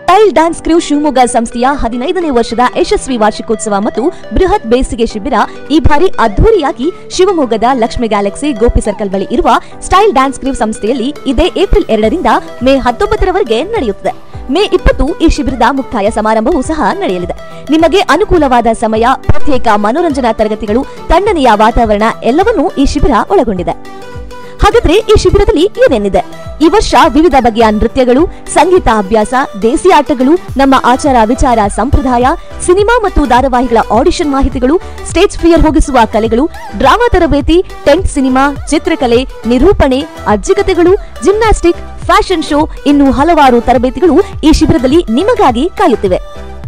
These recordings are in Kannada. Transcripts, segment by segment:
ಸ್ಟೈಲ್ ಡ್ಯಾನ್ಸ್ ಕ್ರೂ ಶಿವಮೊಗ್ಗ ಸಂಸ್ಥೆಯ ಹದಿನೈದನೇ ವರ್ಷದ ಯಶಸ್ವಿ ವಾರ್ಷಿಕೋತ್ಸವ ಮತ್ತು ಬೃಹತ್ ಬೇಸಿಗೆ ಶಿಬಿರ ಈ ಬಾರಿ ಅದ್ದೂರಿಯಾಗಿ ಶಿವಮೊಗ್ಗದ ಲಕ್ಷ್ಮಿ ಗ್ಯಾಲಕ್ಸಿ ಗೋಪಿ ಸರ್ಕಲ್ ಬಳಿ ಇರುವ ಸ್ಟೈಲ್ ಡ್ಯಾನ್ಸ್ ಕ್ರೂ ಸಂಸ್ಥೆಯಲ್ಲಿ ಇದೇ ಏಪ್ರಿಲ್ ಎರಡರಿಂದ ಮೇ ಹತ್ತೊಂಬತ್ತರವರೆಗೆ ನಡೆಯುತ್ತದೆ ಮೇ ಇಪ್ಪತ್ತು ಈ ಶಿಬಿರದ ಮುಕ್ತಾಯ ಸಮಾರಂಭವೂ ಸಹ ನಡೆಯಲಿದೆ ನಿಮಗೆ ಅನುಕೂಲವಾದ ಸಮಯ ಪ್ರತ್ಯೇಕ ಮನೋರಂಜನಾ ತರಗತಿಗಳು ತಣ್ಣನೆಯ ವಾತಾವರಣ ಎಲ್ಲವನ್ನೂ ಈ ಶಿಬಿರ ಒಳಗೊಂಡಿದೆ ಹಾಗಾದ್ರೆ ಈ ಶಿಬಿರದಲ್ಲಿ ಏನೇನಿದೆ ಈ ವರ್ಷ ವಿವಿಧ ಬಗೆಯ ನೃತ್ಯಗಳು ಸಂಗೀತ ಅಭ್ಯಾಸ ದೇಸಿ ಆಟಗಳು ನಮ್ಮ ಆಚಾರ ವಿಚಾರ ಸಂಪ್ರದಾಯ ಸಿನಿಮಾ ಮತ್ತು ಧಾರಾವಾಹಿಗಳ ಆಡಿಷನ್ ಮಾಹಿತಿಗಳು ಸ್ಟೇಜ್ ಫಿಯರ್ ಹೋಗಿಸುವ ಕಲೆಗಳು ಡ್ರಾಮಾ ತರಬೇತಿ ಟೆಂಟ್ ಸಿನಿಮಾ ಚಿತ್ರಕಲೆ ನಿರೂಪಣೆ ಅಜ್ಜಿಕತೆಗಳು ಜಿಮ್ನಾಸ್ಟಿಕ್ ಫ್ಯಾಷನ್ ಶೋ ಇನ್ನು ಹಲವಾರು ತರಬೇತಿಗಳು ಈ ಶಿಬಿರದಲ್ಲಿ ನಿಮಗಾಗಿ ಕಾಯುತ್ತಿವೆ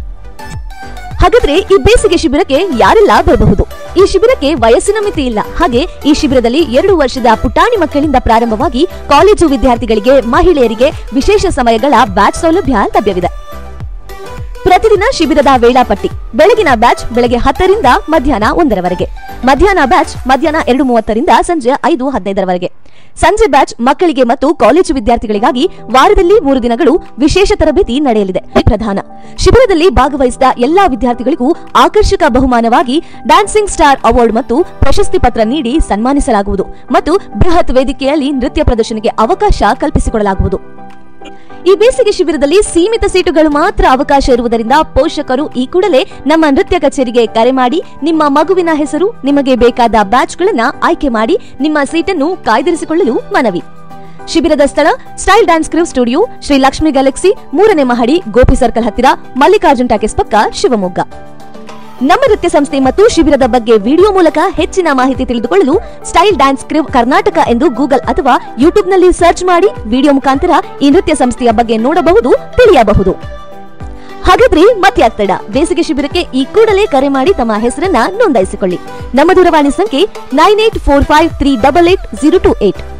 ಹಾಗಾದ್ರೆ ಈ ಬೇಸಿಗೆ ಶಿಬಿರಕ್ಕೆ ಯಾರೆಲ್ಲ ಬರಬಹುದು ಈ ಶಿಬಿರಕ್ಕೆ ವಯಸ್ಸಿನ ಮಿತಿ ಇಲ್ಲ ಹಾಗೆ ಈ ಶಿಬಿರದಲ್ಲಿ ಎರಡು ವರ್ಷದ ಪುಟಾಣಿ ಮಕ್ಕಳಿಂದ ಪ್ರಾರಂಭವಾಗಿ ಕಾಲೇಜು ವಿದ್ಯಾರ್ಥಿಗಳಿಗೆ ಮಹಿಳೆಯರಿಗೆ ವಿಶೇಷ ಸಮಯಗಳ ಬ್ಯಾಚ್ ಸೌಲಭ್ಯ ಲಭ್ಯವಿದೆ ಪ್ರತಿದಿನ ಶಿಬಿರದ ವೇಳಾಪಟ್ಟಿ ಬೆಳಗಿನ ಬ್ಯಾಚ್ ಬೆಳಗ್ಗೆ ಹತ್ತರಿಂದ ಮಧ್ಯಾಹ್ನ ಒಂದರವರೆಗೆ ಮಧ್ಯಾಹ್ನ ಬ್ಯಾಚ್ ಮಧ್ಯಾಹ್ನ ಎರಡು ಮೂವತ್ತರಿಂದ ಸಂಜೆ ಐದು ಹದಿನೈದರವರೆಗೆ ಸಂಜೆ ಬ್ಯಾಚ್ ಮಕ್ಕಳಿಗೆ ಮತ್ತು ಕಾಲೇಜು ವಿದ್ಯಾರ್ಥಿಗಳಿಗಾಗಿ ವಾರದಲ್ಲಿ ಮೂರು ದಿನಗಳು ವಿಶೇಷ ತರಬೇತಿ ನಡೆಯಲಿದೆ ಪ್ರಧಾನ ಶಿಬಿರದಲ್ಲಿ ಭಾಗವಹಿಸಿದ ಎಲ್ಲಾ ವಿದ್ಯಾರ್ಥಿಗಳಿಗೂ ಆಕರ್ಷಕ ಬಹುಮಾನವಾಗಿ ಡ್ಯಾನ್ಸಿಂಗ್ ಸ್ಟಾರ್ ಅವಾರ್ಡ್ ಮತ್ತು ಪ್ರಶಸ್ತಿ ಪತ್ರ ನೀಡಿ ಸನ್ಮಾನಿಸಲಾಗುವುದು ಮತ್ತು ಬೃಹತ್ ವೇದಿಕೆಯಲ್ಲಿ ನೃತ್ಯ ಪ್ರದರ್ಶನಕ್ಕೆ ಅವಕಾಶ ಕಲ್ಪಿಸಿಕೊಡಲಾಗುವುದು ಈ ಬೇಸಿಗೆ ಶಿಬಿರದಲ್ಲಿ ಸೀಮಿತ ಸೀಟುಗಳು ಮಾತ್ರ ಅವಕಾಶ ಇರುವುದರಿಂದ ಪೋಷಕರು ಈ ಕೂಡಲೇ ನಮ್ಮ ನೃತ್ಯ ಕಚೇರಿಗೆ ಕರೆ ಮಾಡಿ ನಿಮ್ಮ ಮಗುವಿನ ಹೆಸರು ನಿಮಗೆ ಬೇಕಾದ ಬ್ಯಾಚ್ಗಳನ್ನ ಆಯ್ಕೆ ಮಾಡಿ ನಿಮ್ಮ ಸೀಟನ್ನು ಕಾಯ್ದಿರಿಸಿಕೊಳ್ಳಲು ಮನವಿ ಶಿಬಿರದ ಸ್ಥಳ style dance crew studio Shri Lakshmi galaxy ಮೂರನೇ ಮಹಡಿ ಗೋಪಿ ಸರ್ಕಲ್ ಹತ್ತಿರ ಮಲ್ಲಿಕಾರ್ಜುನ್ ಟಾಕೀಸ್ ಪಕ್ಕ ಶಿವಮೊಗ್ಗ ನಮ್ಮ ನೃತ್ಯ ಸಂಸ್ಥೆ ಮತ್ತು ಶಿಬಿರದ ಬಗ್ಗೆ ವಿಡಿಯೋ ಮೂಲಕ ಹೆಚ್ಚಿನ ಮಾಹಿತಿ ತಿಳಿದುಕೊಳ್ಳಲು ಸ್ಟೈಲ್ ಡ್ಯಾನ್ಸ್ ಕ್ರಿವ್ ಕರ್ನಾಟಕ ಎಂದು ಗೂಗಲ್ ಅಥವಾ ಯೂಟ್ಯೂಬ್ನಲ್ಲಿ ಸರ್ಚ್ ಮಾಡಿ ವಿಡಿಯೋ ಮುಖಾಂತರ ಈ ನೃತ್ಯ ಸಂಸ್ಥೆಯ ಬಗ್ಗೆ ನೋಡಬಹುದು ತಿಳಿಯಬಹುದು ಹಾಗಾದ್ರೆ ಮತ್ತೆ ತಡ ಬೇಸಿಗೆ ಶಿಬಿರಕ್ಕೆ ಈ ಕೂಡಲೇ ಕರೆ ಮಾಡಿ ತಮ್ಮ ಹೆಸರನ್ನ ನೋಂದಾಯಿಸಿಕೊಳ್ಳಿ ನಮ್ಮ ದೂರವಾಣಿ ಸಂಖ್ಯೆ nine eight four five three double eight zero two eight